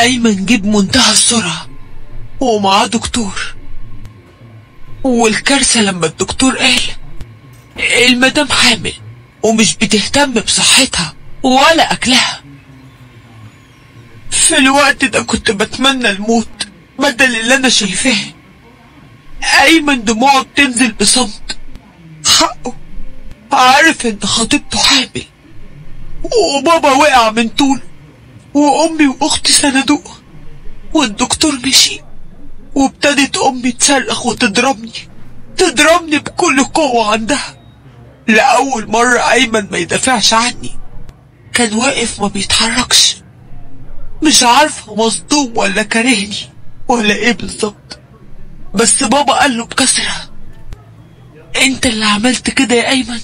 أيمن جه بمنتهى السرعة ومعاه دكتور والكارثة لما الدكتور قال المدام حامل ومش بتهتم بصحتها ولا أكلها في الوقت ده كنت بتمنى الموت بدل اللي أنا شايفاه أيمن دموعه بتنزل بصمت حقه عارف إن خطيبته حامل وبابا وقع من طوله وأمي وأختي سندوه والدكتور مشي وابتدت أمي تصرخ وتضربني تضربني بكل قوة عندها لأول مرة أيمن ما يدافعش عني كان واقف ما بيتحركش مش عارفة مصدوم ولا كارهني ولا ايه بالظبط بس بابا قال له بكسرة انت اللي عملت كده يا أيمن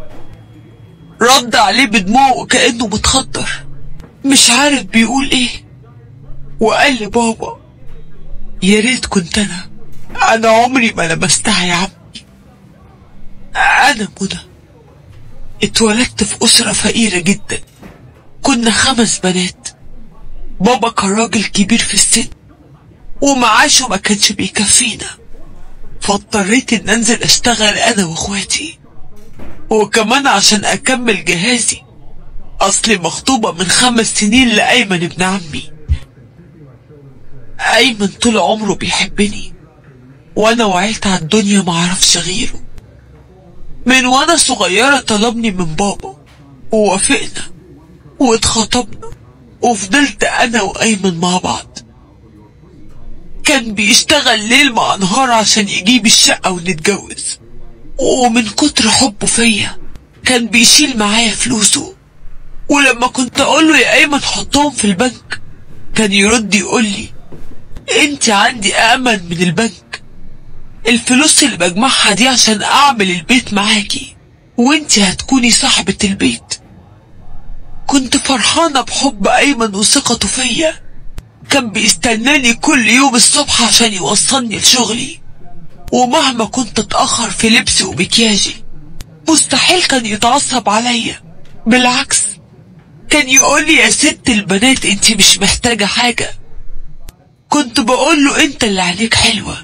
رد عليه بدموعه كأنه متخدر مش عارف بيقول ايه وقال لي بابا يا ريت كنت انا انا عمري ما لمستها يا عمي انا منى اتولدت في اسره فقيره جدا كنا خمس بنات بابا كان راجل كبير في السن ومعاشه ما كانش بيكفينا فاضطريت ان انزل اشتغل انا واخواتي وكمان عشان اكمل جهازي اصلي مخطوبة من خمس سنين لأيمن ابن عمي أيمن طول عمره بيحبني وأنا وعيت على الدنيا معرفش غيره من وأنا صغيرة طلبني من بابا ووافقنا واتخطبنا وفضلت أنا وأيمن مع بعض كان بيشتغل ليل مع نهار عشان يجيب الشقة ونتجوز ومن كتر حبه فيا كان بيشيل معايا فلوسه ولما كنت اقول له يا ايمن حطهم في البنك كان يرد يقول لي انت عندي امن من البنك الفلوس اللي بجمعها دي عشان اعمل البيت معاكي وانت هتكوني صاحبة البيت كنت فرحانة بحب ايمن وثقته فيا كان بيستناني كل يوم الصبح عشان يوصلني لشغلي ومهما كنت اتأخر في لبسي ومكياجي مستحيل كان يتعصب عليا بالعكس كان يقول لي يا ست البنات انت مش محتاجة حاجة كنت بقول له انت اللي عليك حلوة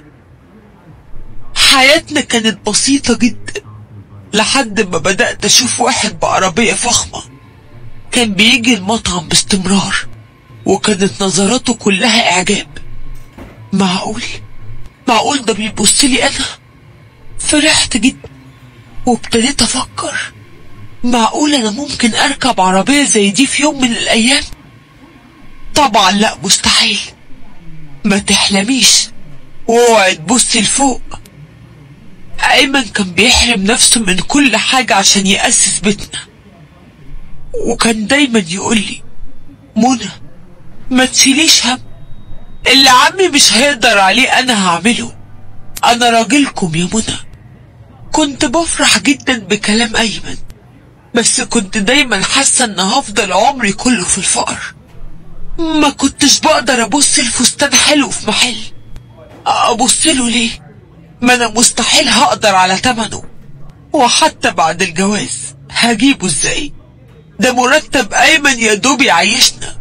حياتنا كانت بسيطة جدا لحد ما بدأت أشوف واحد بعربية فخمة كان بيجي المطعم باستمرار وكانت نظراته كلها إعجاب معقول معقول ده بيبص لي أنا فرحت جدا وابتديت أفكر معقول أنا ممكن أركب عربية زي دي في يوم من الأيام طبعا لا مستحيل ما تحلميش واوعي تبصي لفوق أيمن كان بيحرم نفسه من كل حاجة عشان يأسس بيتنا وكان دايما يقول لي منى ما تشيليش هم اللي عمي مش هيقدر عليه أنا هعمله أنا راجلكم يا منى كنت بفرح جدا بكلام أيمن بس كنت دايما حاسة إن هفضل عمري كله في الفقر ما كنتش بقدر أبص لفستان حلو في محل أبص له ليه ما أنا مستحيل هقدر على تمنه وحتى بعد الجواز هجيبه ازاي ده مرتب أيمن يا دوب يعيشنا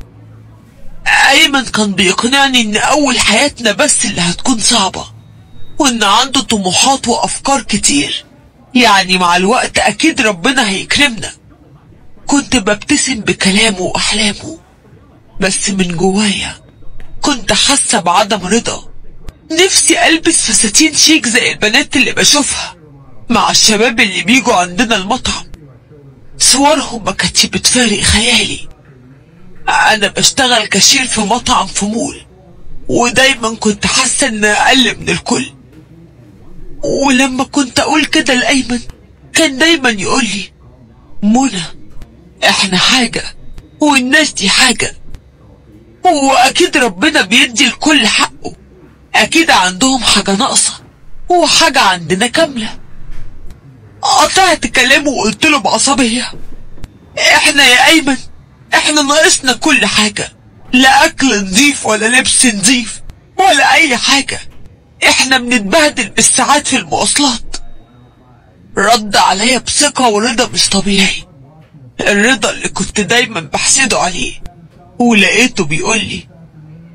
أيمن كان بيقنعني إن أول حياتنا بس اللي هتكون صعبة وإن عنده طموحات وأفكار كتير يعني مع الوقت أكيد ربنا هيكرمنا كنت ببتسم بكلامه وأحلامه بس من جوايا كنت حاسة بعدم رضا نفسي ألبس فساتين شيك زي البنات اللي بشوفها مع الشباب اللي بيجوا عندنا المطعم صورهم ما كانتش بتفارق خيالي أنا بشتغل كاشير في مطعم في مول ودايما كنت حاسة إن أقل من الكل ولما كنت أقول كده لأيمن كان دايما يقول لي منى إحنا حاجة والناس دي حاجة وأكيد ربنا بيدي الكل حقه أكيد عندهم حاجة ناقصة وحاجة عندنا كاملة قطعت كلامه وقلت له بعصبية احنا يا أيمن احنا ناقصنا كل حاجة لا أكل نظيف ولا لبس نظيف ولا أي حاجة احنا بنتبهدل بالساعات في المواصلات رد عليا بثقة ورضا مش طبيعي الرضا اللي كنت دايما بحسده عليه ولقيته بيقول لي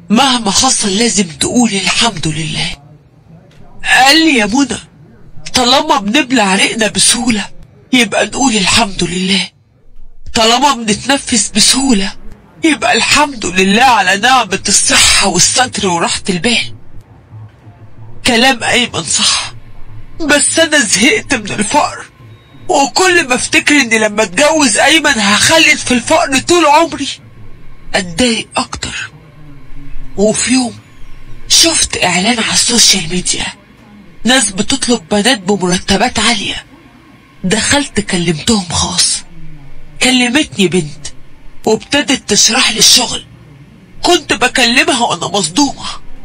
مهما حصل لازم تقول الحمد لله قال لي يا منى طالما بنبلع رقنا بسهولة يبقى نقول الحمد لله طالما بنتنفس بسهولة يبقى الحمد لله على نعمة الصحة والستر وراحة البال كلام أيمن صح بس أنا زهقت من الفقر وكل ما افتكر اني لما اتجوز ايمن هخلد في الفقر طول عمري اتضايق اكتر وفي يوم شفت اعلان على السوشيال ميديا ناس بتطلب بنات بمرتبات عالية دخلت كلمتهم خاص كلمتني بنت وابتدت تشرح لي الشغل كنت بكلمها وانا مصدومة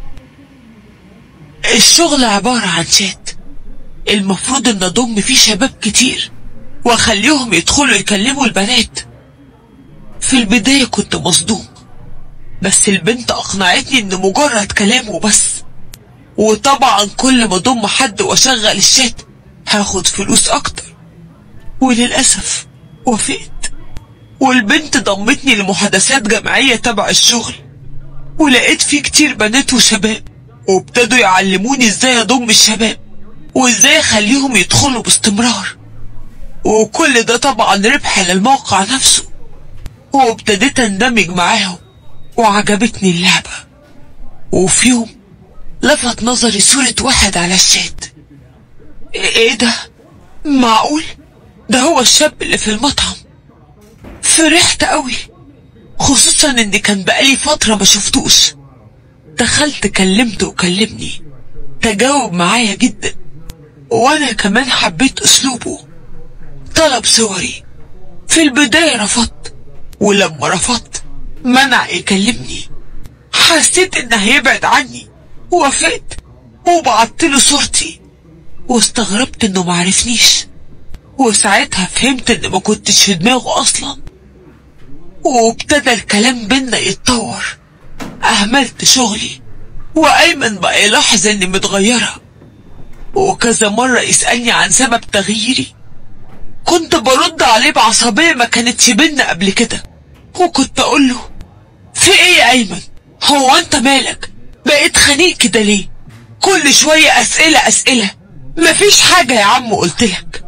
الشغل عبارة عن شات المفروض ان اضم فيه شباب كتير واخليهم يدخلوا يكلموا البنات في البداية كنت مصدوم بس البنت اقنعتني ان مجرد كلام وبس وطبعا كل ما اضم حد واشغل الشات هاخد فلوس اكتر وللأسف وافقت والبنت ضمتني لمحادثات جماعية تبع الشغل ولقيت فيه كتير بنات وشباب وابتدوا يعلموني ازاي اضم الشباب وازاي اخليهم يدخلوا باستمرار وكل ده طبعا ربح للموقع نفسه وابتديت اندمج معاهم وعجبتني اللعبة وفي يوم لفت نظري صورة واحد على الشات ايه ده معقول ده هو الشاب اللي في المطعم فرحت قوي خصوصا ان كان بقالي فترة ما شفتوش دخلت كلمته وكلمني تجاوب معايا جدا وانا كمان حبيت اسلوبه طلب صوري في البداية رفضت ولما رفضت منع يكلمني حسيت انه هيبعد عني وافقت وبعت له صورتي واستغربت انه معرفنيش وساعتها فهمت ان ما كنتش في دماغه اصلا وابتدى الكلام بينا يتطور اهملت شغلي وايمن بقى يلاحظ اني متغيره وكذا مرة يسألني عن سبب تغييري كنت برد عليه بعصبية ما كانتش بينا قبل كده وكنت أقول له في إيه يا أيمن هو أنت مالك بقيت خنيق كده ليه كل شوية أسئلة أسئلة مفيش حاجة يا عم قلتلك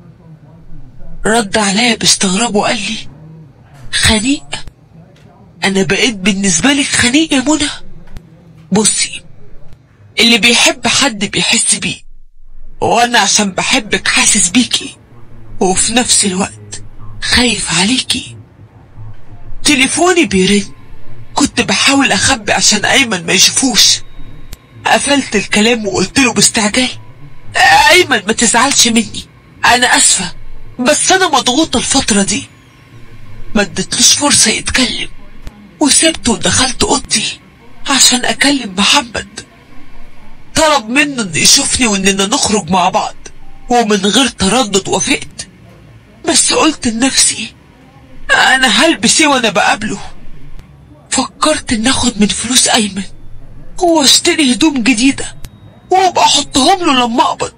رد عليا باستغراب وقال لي خنيق أنا بقيت بالنسبة لك خنيق يا منى بصي اللي بيحب حد بيحس بيه وانا عشان بحبك حاسس بيكي وفي نفس الوقت خايف عليكي تليفوني بيرن كنت بحاول اخبي عشان ايمن ما يشوفوش قفلت الكلام وقلت له باستعجال ايمن ما تزعلش مني انا اسفه بس انا مضغوطه الفتره دي ما اديتلوش فرصه يتكلم وسبته ودخلت اوضتي عشان اكلم محمد طلب منه انه يشوفني واننا نخرج مع بعض ومن غير تردد وافقت بس قلت لنفسي انا هلبس ايه وانا بقابله فكرت ان اخد من فلوس ايمن واشتري هدوم جديدة وابقى احطهم له لما اقبض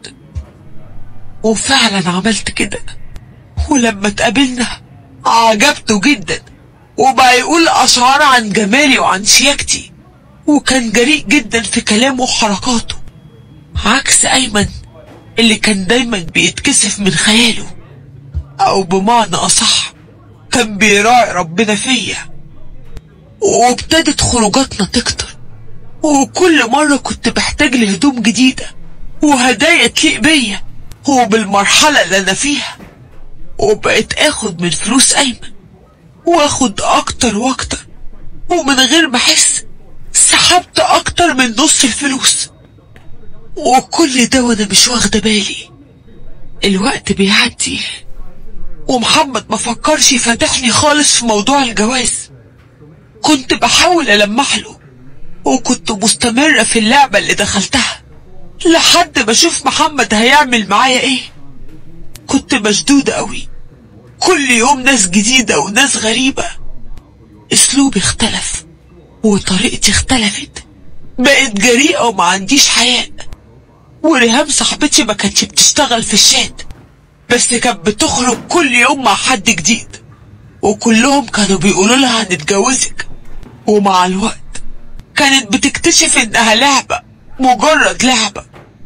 وفعلا عملت كده ولما اتقابلنا عجبته جدا وبقى يقول اشعار عن جمالي وعن شياكتي وكان جريء جدا في كلامه وحركاته عكس أيمن اللي كان دايما بيتكسف من خياله أو بمعنى أصح كان بيراعي ربنا فيا وابتدت خروجاتنا تكتر وكل مرة كنت بحتاج لهدوم جديدة وهدايا تليق بيا وبالمرحلة اللي أنا فيها وبقيت آخد من فلوس أيمن واخد أكتر وأكتر ومن غير ما أحس سحبت أكتر من نص الفلوس وكل ده وأنا مش واخدة بالي الوقت بيعدي ومحمد ما فكرش يفتحني خالص في موضوع الجواز كنت بحاول ألمح له وكنت مستمرة في اللعبة اللي دخلتها لحد ما أشوف محمد هيعمل معايا إيه كنت مشدودة أوي كل يوم ناس جديدة وناس غريبة أسلوبي اختلف وطريقتي اختلفت بقيت جريئة وما عنديش حياء وريهام صاحبتي ما كانتش بتشتغل في الشات بس كانت بتخرج كل يوم مع حد جديد وكلهم كانوا بيقولوا لها هنتجوزك ومع الوقت كانت بتكتشف إنها لعبة مجرد لعبة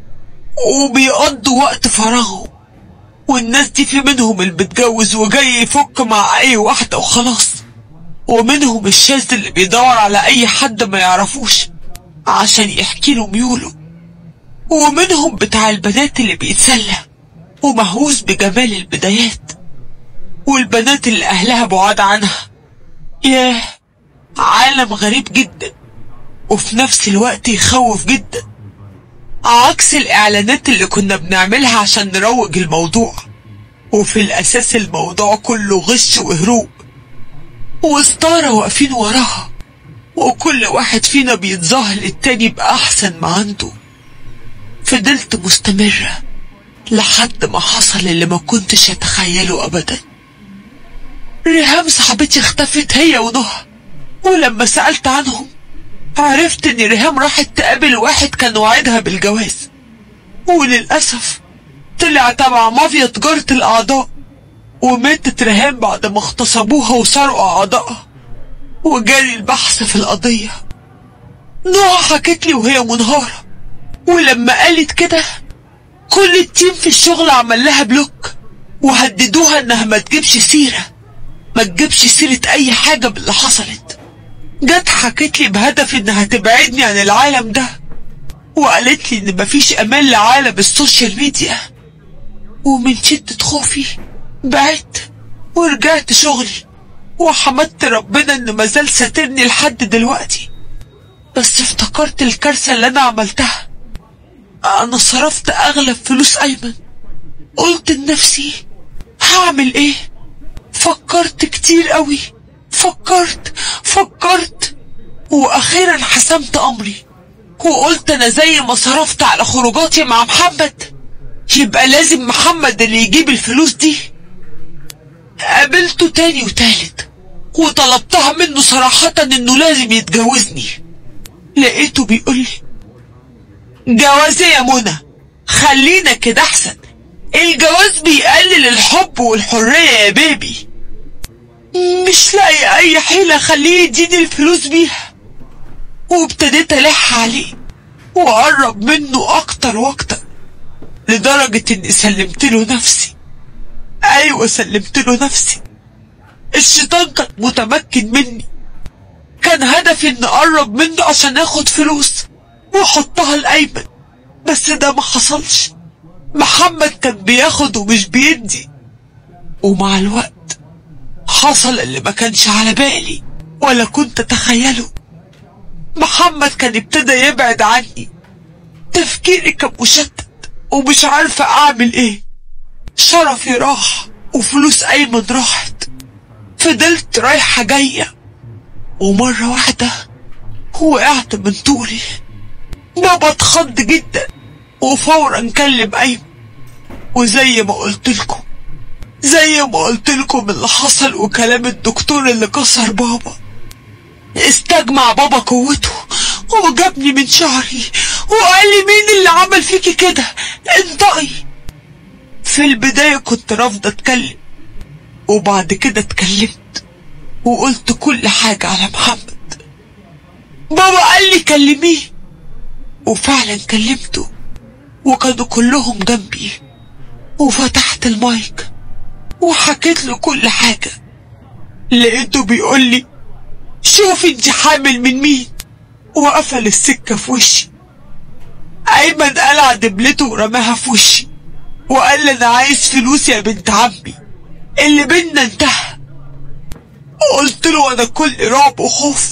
وبيقضوا وقت فراغهم والناس دي في منهم اللي بتجوز وجاي يفك مع أي واحدة وخلاص ومنهم الشاذ اللي بيدور على أي حد ما يعرفوش عشان يحكي له ميوله ومنهم بتاع البنات اللي بيتسلى ومهووس بجمال البدايات والبنات اللي أهلها بعاد عنها ياه عالم غريب جدا وفي نفس الوقت يخوف جدا عكس الإعلانات اللي كنا بنعملها عشان نروج الموضوع وفي الأساس الموضوع كله غش وهروب وستارة واقفين وراها وكل واحد فينا بيتظاهر للتاني بأحسن ما عنده فضلت مستمرة لحد ما حصل اللي ما كنتش أتخيله أبدا ريهام صاحبتي اختفت هي ونهى ولما سألت عنهم عرفت ان ريهام راحت تقابل واحد كان وعدها بالجواز وللأسف طلع تبع مافيا تجارة الأعضاء وماتت ريهام بعد ما اغتصبوها وسرقوا أعضائها وجاري البحث في القضية نوع حكت لي وهي منهارة ولما قالت كده كل التيم في الشغل عمل لها بلوك وهددوها انها ما تجيبش سيرة ما تجيبش سيرة اي حاجة باللي حصلت جت حكت لي بهدف انها تبعدني عن العالم ده وقالت لي ان مفيش امان لعالم السوشيال ميديا ومن شدة خوفي بعدت ورجعت شغلي وحمدت ربنا انه مازال ساترني لحد دلوقتي بس افتكرت الكارثة اللي انا عملتها انا صرفت اغلب فلوس ايمن قلت لنفسي هعمل ايه فكرت كتير قوي فكرت فكرت واخيرا حسمت امري وقلت انا زي ما صرفت على خروجاتي مع محمد يبقى لازم محمد اللي يجيب الفلوس دي قابلته تاني وتالت وطلبتها منه صراحة انه لازم يتجوزني لقيته بيقولي جوازي يا منى خلينا كده احسن الجواز بيقلل الحب والحرية يا بيبي مش لاقي اي حيلة خليه يديني الفلوس بيها وابتديت الح عليه واقرب منه اكتر واكتر لدرجة اني سلمت له نفسي ايوه سلمت له نفسي الشيطان كان متمكن مني كان هدفي اني اقرب منه عشان اخد فلوس واحطها لايمن بس ده ما حصلش محمد كان بياخد ومش بيدي ومع الوقت حصل اللي ما كانش على بالي ولا كنت اتخيله محمد كان ابتدى يبعد عني تفكيري كان مشتت ومش عارفة اعمل ايه شرفي راح وفلوس ايمن راحت فضلت رايحة جاية ومرة واحدة وقعت من طولي بابا اتخض جدا وفورا كلم ايمن وزي ما قلت لكم زي ما قلت لكم اللي حصل وكلام الدكتور اللي كسر بابا استجمع بابا قوته وجابني من شعري وقال لي مين اللي عمل فيكي كده انطقي في البداية كنت رافضة اتكلم وبعد كده اتكلمت وقلت كل حاجة على محمد بابا قال لي كلميه وفعلا كلمته وكانوا كلهم جنبي وفتحت المايك وحكيت له كل حاجة لقيته بيقول لي شوف انت حامل من مين وقفل السكة في وشي أيمن قلع دبلته ورماها في وشي وقال لي أنا عايز فلوس يا بنت عمي اللي بينا انتهى قلت له أنا كل رعب وخوف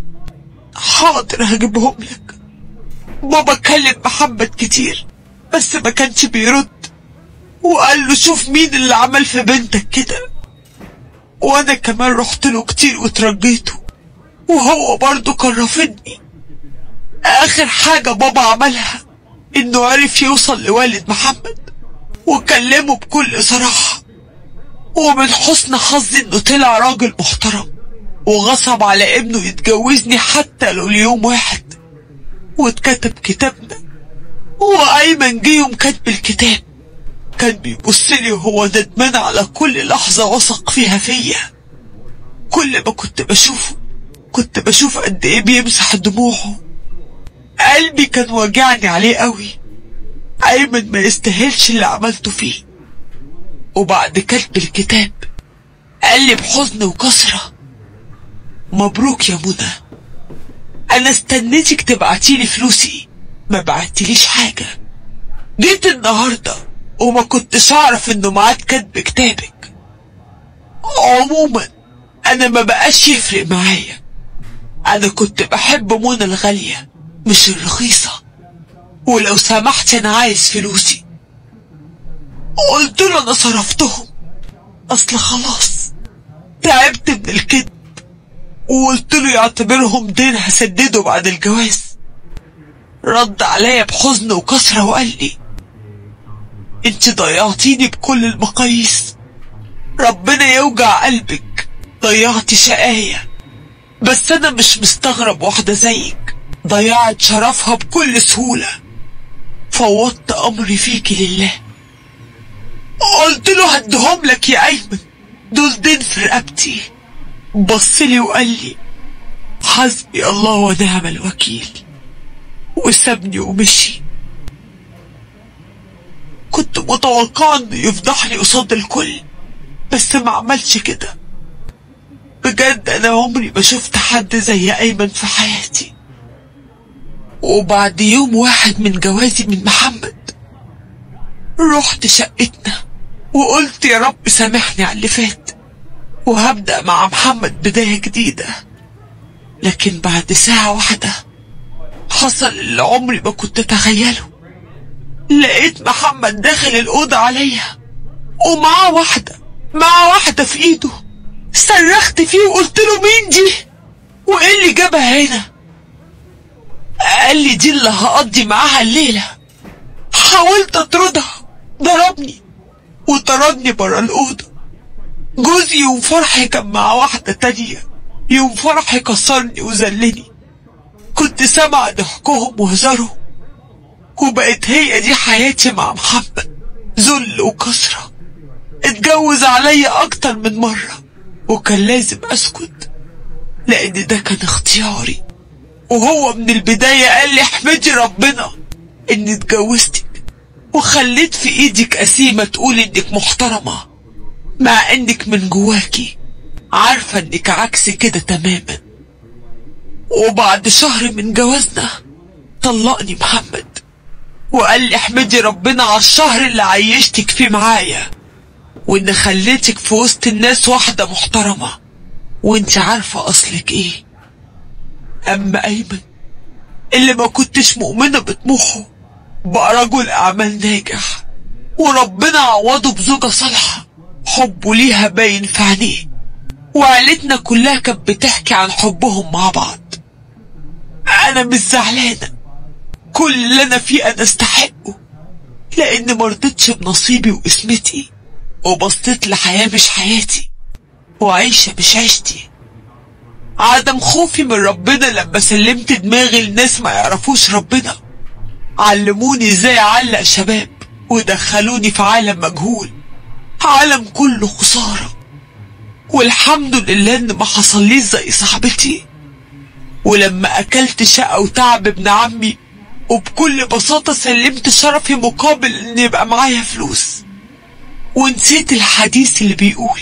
حاضر هجيبهم لك بابا كلم محمد كتير بس ما كانش بيرد وقال له شوف مين اللي عمل في بنتك كده وانا كمان رحت له كتير وترجيته وهو برضه كان رافضني اخر حاجة بابا عملها انه عرف يوصل لوالد محمد وكلمه بكل صراحة ومن حسن حظي انه طلع راجل محترم وغصب على ابنه يتجوزني حتى لو ليوم واحد واتكتب كتابنا وايمن جه يوم كتب الكتاب كان بيبص لي وهو ندمان على كل لحظة وثق فيها فيا كل ما كنت بشوفه كنت بشوف قد ايه بيمسح دموعه قلبي كان واجعني عليه قوي ايمن ما يستاهلش اللي عملته فيه وبعد كتب الكتاب قال لي بحزن وكسرة مبروك يا منى انا استنيتك تبعتيلي فلوسي ما بعتليش حاجة جيت النهاردة وما كنتش اعرف انه ميعاد كتب كتابك عموما انا ما بقاش يفرق معايا انا كنت بحب منى الغالية مش الرخيصة ولو سمحت انا عايز فلوسي قلت له انا صرفتهم اصل خلاص تعبت من الكذب وقلت له يعتبرهم دين هسدده بعد الجواز رد عليا بحزن وكسرة وقال لي انت ضيعتيني بكل المقاييس ربنا يوجع قلبك ضيعتي شقاية بس انا مش مستغرب واحدة زيك ضيعت شرفها بكل سهولة فوضت امري فيكي لله قلت له هدهم لك يا ايمن دول دين في رقبتي بصلي وقال لي حسبي الله ونعم الوكيل وسابني ومشي كنت متوقعة انه يفضحني قصاد الكل بس ما عملش كده بجد انا عمري ما شفت حد زي ايمن في حياتي وبعد يوم واحد من جوازي من محمد رحت شقتنا وقلت يا رب سامحني على اللي فات وهبدأ مع محمد بداية جديدة لكن بعد ساعة واحدة حصل اللي عمري ما كنت أتخيله لقيت محمد داخل الأوضة عليا ومعاه واحدة معاه واحدة في إيده صرخت فيه وقلت له مين دي وإيه اللي جابها هنا قال لي دي اللي هقضي معاها الليلة حاولت أطردها ضربني وطردني برا الأوضة جوزي يوم فرحي كان مع واحدة تانية يوم فرحي كسرني وذلني كنت سامع ضحكهم وهزارهم وبقت هي دي حياتي مع محمد ذل وكسرة اتجوز عليا أكتر من مرة وكان لازم أسكت لأن ده كان اختياري وهو من البداية قال لي احمدي ربنا إني اتجوزتك وخليت في إيدك قسيمة تقول إنك محترمة مع إنك من جواكي عارفة إنك عكس كده تماما وبعد شهر من جوازنا طلقني محمد وقال لي احمدي ربنا على الشهر اللي عيشتك فيه معايا وان خليتك في وسط الناس واحدة محترمة وانت عارفة اصلك ايه اما ايمن اللي ما كنتش مؤمنة بطموحه بقى رجل اعمال ناجح وربنا عوضه بزوجة صالحة حبه ليها باين في عينيه وعيلتنا كلها كانت بتحكي عن حبهم مع بعض انا مش زعلانة كل اللي انا فيه انا استحقه لان مرضتش بنصيبي واسمتي وبصيت لحياة مش حياتي وعيشة مش عيشتي عدم خوفي من ربنا لما سلمت دماغي لناس ما يعرفوش ربنا علموني ازاي اعلق شباب ودخلوني في عالم مجهول عالم كله خسارة والحمد لله ان ما حصليش زي صاحبتي ولما اكلت شقة وتعب ابن عمي وبكل بساطة سلمت شرفي مقابل ان يبقى معايا فلوس ونسيت الحديث اللي بيقول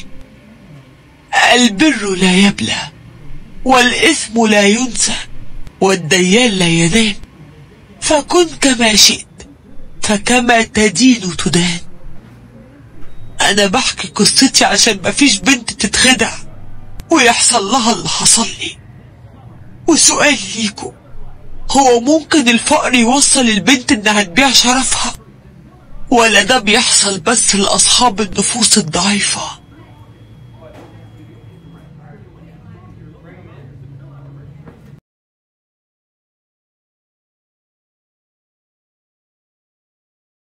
البر لا يبلى والإثم لا ينسى والديان لا ينام فكن كما شئت فكما تدين تدان أنا بحكي قصتي عشان مفيش بنت تتخدع ويحصل لها اللي حصل لي وسؤال ليكم هو ممكن الفقر يوصل البنت انها تبيع شرفها ولا ده بيحصل بس لأصحاب النفوس الضعيفة